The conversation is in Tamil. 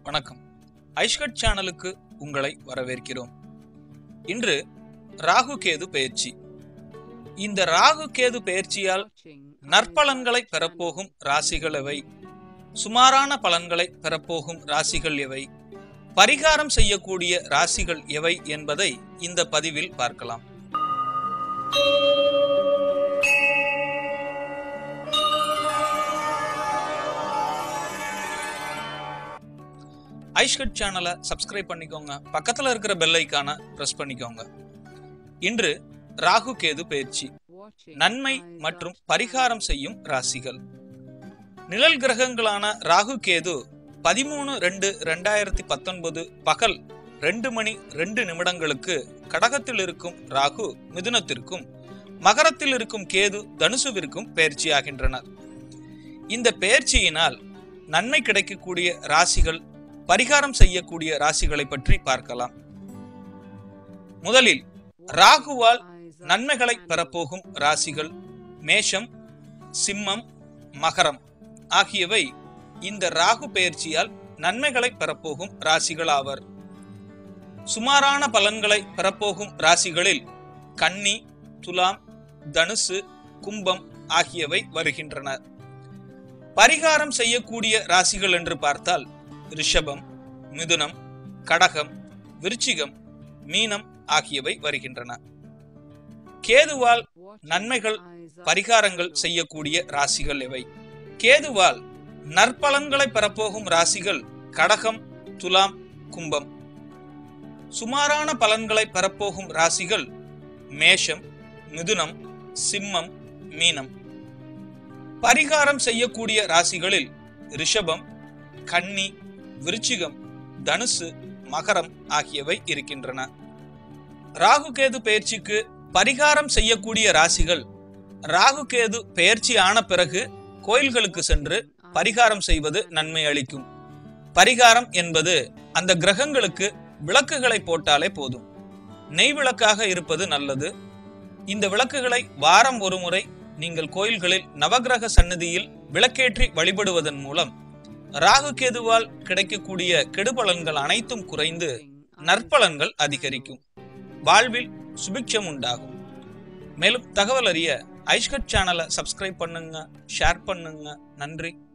வணக்கம் ஐஷ்கட் சேனலுக்கு உங்களை வரவேற்கிறோம் இன்று ராகு கேது பெயர்ச்சி இந்த ராகு கேது பெயர்ச்சியால் நற்பலன்களை பெறப்போகும் ராசிகள் எவை சுமாரான பலன்களை பெறப்போகும் ராசிகள் எவை பரிகாரம் செய்யக்கூடிய ராசிகள் எவை என்பதை இந்த பதிவில் பார்க்கலாம் ஐஷ்கட் சேனலை சப்ஸ்கிரைப் பண்ணிக்கோங்க பக்கத்துல இருக்கிற பெல் ஐக்கான பிரஸ் பண்ணிக்கோங்க இன்று ராகு கேது பயிற்சி நன்மை மற்றும் பரிகாரம் செய்யும் ராசிகள் நிழல் கிரகங்களான ராகு கேது பதிமூணு ரெண்டு ரெண்டாயிரத்தி பத்தொன்பது பகல் ரெண்டு மணி ரெண்டு நிமிடங்களுக்கு கடகத்தில் இருக்கும் ராகு மிதுனத்திற்கும் மகரத்தில் இருக்கும் கேது தனுசுவிற்கும் பெயர்ச்சியாகின்றனர் இந்த பெயர்ச்சியினால் நன்மை கிடைக்கக்கூடிய ராசிகள் பரிகாரம் செய்யக்கூடிய ராசிகளை பற்றி பார்க்கலாம் முதலில் ராகுவால் நன்மைகளை பெறப்போகும் ராசிகள் மேஷம் சிம்மம் மகரம் ஆகியவை இந்த ராகு பெயர்ச்சியால் நன்மைகளை பெறப்போகும் ராசிகள் ஆவர் சுமாரான பலன்களை பெறப்போகும் ராசிகளில் கன்னி துலாம் தனுசு கும்பம் ஆகியவை வருகின்றன பரிகாரம் செய்யக்கூடிய ராசிகள் என்று பார்த்தால் ரிஷபம் மிதுனம் கடகம் விருச்சிகம் மீனம் ஆகியவை வருகின்றன கேதுவால் நன்மைகள் பரிகாரங்கள் செய்யக்கூடிய ராசிகள் எவை கேதுவால் நற்பலன்களை பெறப்போகும் ராசிகள் கடகம் துலாம் கும்பம் சுமாரான பலன்களை பெறப்போகும் ராசிகள் மேஷம் மிதுனம் சிம்மம் மீனம் பரிகாரம் செய்யக்கூடிய ராசிகளில் ரிஷபம் கன்னி விருச்சிகம் தனுசு மகரம் ஆகியவை இருக்கின்றன ராகு கேது பெயர்ச்சிக்கு பரிகாரம் செய்யக்கூடிய ராசிகள் ராகு கேது பெயர்ச்சி ஆன பிறகு கோயில்களுக்கு சென்று பரிகாரம் செய்வது நன்மை அளிக்கும் பரிகாரம் என்பது அந்த கிரகங்களுக்கு விளக்குகளை போட்டாலே போதும் நெய் விளக்காக இருப்பது நல்லது இந்த விளக்குகளை வாரம் ஒரு முறை நீங்கள் கோயில்களில் நவகிரக சன்னதியில் விளக்கேற்றி வழிபடுவதன் மூலம் ராகு கேதுவால் கிடைக்கக்கூடிய கெடுபலன்கள் அனைத்தும் குறைந்து நற்பலன்கள் அதிகரிக்கும் வாழ்வில் சுபிக்ஷம் உண்டாகும் மேலும் தகவல் அறிய ஐஷ்கட் சேனலை சப்ஸ்கிரைப் பண்ணுங்க ஷேர் பண்ணுங்க நன்றி